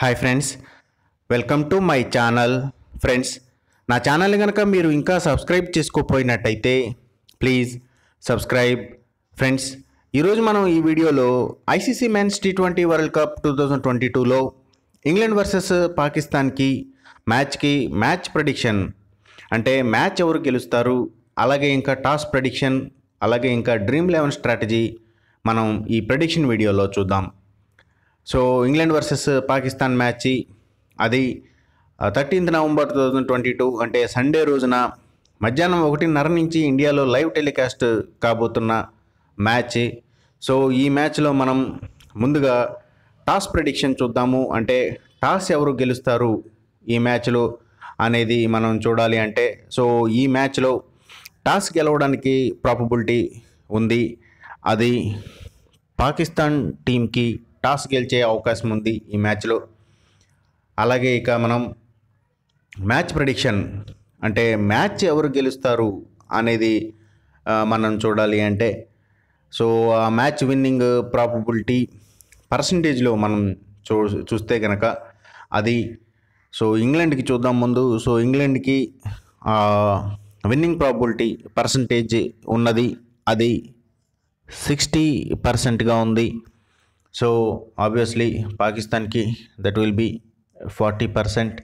hi friends welcome to my channel friends నా channel కనుక మీరు ఇంకా సబ్స్క్రైబ్ చేసుకోపోయినట్టయితే ప్లీజ్ సబ్స్క్రైబ్ ఫ్రెండ్స్ ఈరోజు మనం ఈ వీడియోలో ICC men's T twenty world cup two thousand twenty టూలో ఇంగ్లాండ్ వర్సెస్ పాకిస్తాన్కి మ్యాచ్కి మ్యాచ్ ప్రెడిక్షన్ అంటే మ్యాచ్ ఎవరు గెలుస్తారు అలాగే ఇంకా టాస్ ప్రెడిక్షన్ అలాగే ఇంకా డ్రీమ్ లెవెన్ స్ట్రాటజీ మనం ఈ ప్రెడిక్షన్ వీడియోలో చూద్దాం so England versus Pakistan match అది thirteenth November two thousand twenty two అంటే సండే రోజున మధ్యాహ్నం ఒకటిన్నర నుంచి ఇండియాలో లైవ్ టెలికాస్ట్ కాబోతున్న మ్యాచ్ సో ఈ మ్యాచ్లో మనం ముందుగా టాస్ ప్రెడిక్షన్ చూద్దాము అంటే టాస్ ఎవరు గెలుస్తారు ఈ మ్యాచ్లో అనేది మనం చూడాలి అంటే సో ఈ మ్యాచ్లో టాస్ గెలవడానికి ప్రాబబిలిటీ ఉంది అది పాకిస్తాన్ టీంకి టాస్ గెలిచే అవకాశం ఉంది ఈ మ్యాచ్లో అలాగే ఇక మనం మ్యాచ్ ప్రెడిక్షన్ అంటే మ్యాచ్ ఎవరు గెలుస్తారు అనేది ఆ, మనం చూడాలి అంటే సో ఆ మ్యాచ్ విన్నింగ్ ప్రాబబిలిటీ పర్సంటేజ్లో మనం చూ చూస్తే కనుక అది సో ఇంగ్లాండ్కి చూద్దాం ముందు సో ఇంగ్లాండ్కి విన్నింగ్ ప్రాబిలిటీ పర్సంటేజ్ ఉన్నది అది సిక్స్టీ పర్సెంట్గా ఉంది సో ఆబ్వియస్లీ పాకిస్తాన్కి that will be forty percent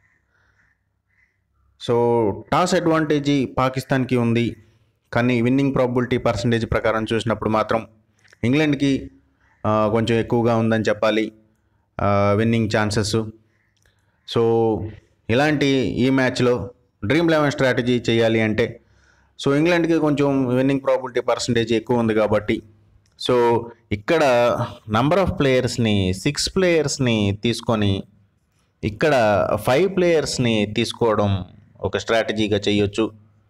so toss advantage పాకిస్తాన్కి ఉంది కానీ విన్నింగ్ ప్రాబిలిటీ పర్సంటేజ్ ప్రకారం చూసినప్పుడు మాత్రం ఇంగ్లాండ్కి ఆ, కొంచెం ఎక్కువగా ఉందని చెప్పాలి విన్నింగ్ ఛాన్సెస్ సో ఇలాంటి ఈ మ్యాచ్లో డ్రీమ్ లెవెన్ స్ట్రాటజీ చేయాలి అంటే సో ఇంగ్లాండ్కి కొంచెం విన్నింగ్ ప్రాబిలిటీ పర్సంటేజ్ ఎక్కువ ఉంది కాబట్టి సో ఇక్కడ నంబర్ ఆఫ్ ప్లేయర్స్ని సిక్స్ ప్లేయర్స్ని తీసుకొని ఇక్కడ ఫైవ్ ప్లేయర్స్ని తీసుకోవడం ఒక స్ట్రాటజీగా చేయొచ్చు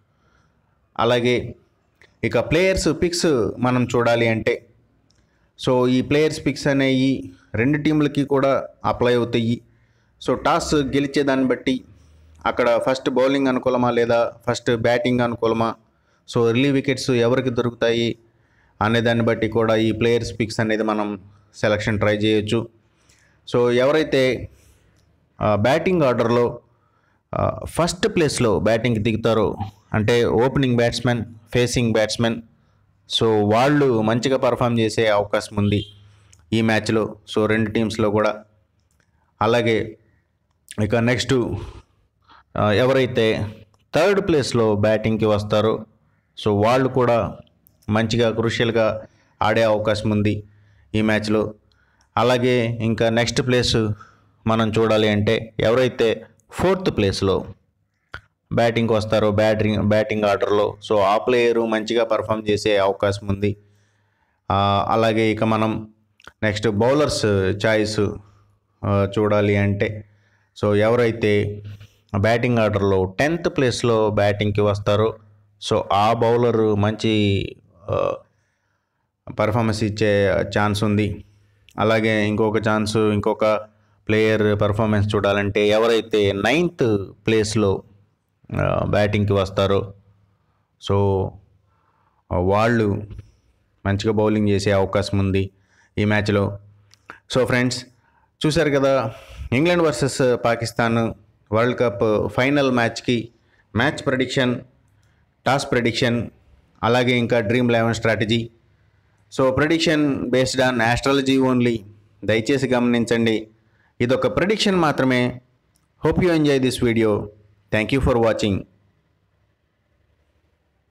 అలాగే ఇక ప్లేయర్స్ పిక్స్ మనం చూడాలి అంటే సో ఈ ప్లేయర్స్ పిక్స్ అనేవి రెండు టీంలకి కూడా అప్లై అవుతాయి సో టాస్ గెలిచే దాన్ని బట్టి అక్కడ ఫస్ట్ బౌలింగ్ అనుకూలమా లేదా ఫస్ట్ బ్యాటింగ్ అనుకూలమా సో ఎర్లీ వికెట్స్ ఎవరికి దొరుకుతాయి అనే దాన్ని బట్టి కూడా ఈ ప్లేయర్స్ పిక్స్ అనేది మనం సెలక్షన్ ట్రై చేయొచ్చు సో ఎవరైతే ఆ, బ్యాటింగ్ ఆర్డర్లో ఆ, ఫస్ట్ ప్లేస్లో బ్యాటింగ్ దిగుతారో అంటే opening batsmen facing batsmen so వాళ్ళు మంచిగా పర్ఫామ్ చేసే అవకాశం ఉంది ఈ మ్యాచ్లో సో రెండు టీమ్స్లో కూడా అలాగే ఇక నెక్స్ట్ ఆ, ఎవరైతే థర్డ్ ప్లేస్లో బ్యాటింగ్కి వస్తారో సో వాళ్ళు కూడా మంచిగా క్రూషియల్గా ఆడే అవకాశం ఉంది ఈ మ్యాచ్లో అలాగే ఇంకా నెక్స్ట్ ప్లేస్ మనం చూడాలి అంటే ఎవరైతే ఫోర్త్ ప్లేస్లో బ్యాటింగ్కి వస్తారో బ్యాటింగ్ బ్యాటింగ్ ఆర్డర్లో సో ఆ ప్లేయరు మంచిగా పర్ఫామ్ చేసే అవకాశం ఉంది ఆ, అలాగే ఇక మనం నెక్స్ట్ బౌలర్స్ చాయిస్ చూడాలి అంటే సో ఎవరైతే బ్యాటింగ్ ఆర్డర్లో టెన్త్ ప్లేస్లో బ్యాటింగ్కి వస్తారో సో ఆ బౌలర్ మంచి పర్ఫార్మెన్స్ ఇచ్చే ఛాన్స్ ఉంది అలాగే ఇంకొక ఛాన్స్ ఇంకొక ప్లేయర్ పర్ఫార్మెన్స్ చూడాలంటే ఎవరైతే నైన్త్ ప్లేస్లో బ్యాటింగ్కి వస్తారో సో వాళ్ళు మంచిగా బౌలింగ్ చేసే అవకాశం ఉంది ఈ మ్యాచ్లో సో ఫ్రెండ్స్ చూశారు కదా England versus Pakistan world cup final మ్యాచ్కి మ్యాచ్ ప్రెడిక్షన్ టాస్ ప్రెడిక్షన్ అలాగే ఇంకా dream eleven strategy so prediction based on astrology only దయచేసి గమనించండి ఇదొక ప్రెడిక్షన్ మాత్రమే hope you enjoy this video thank you for watching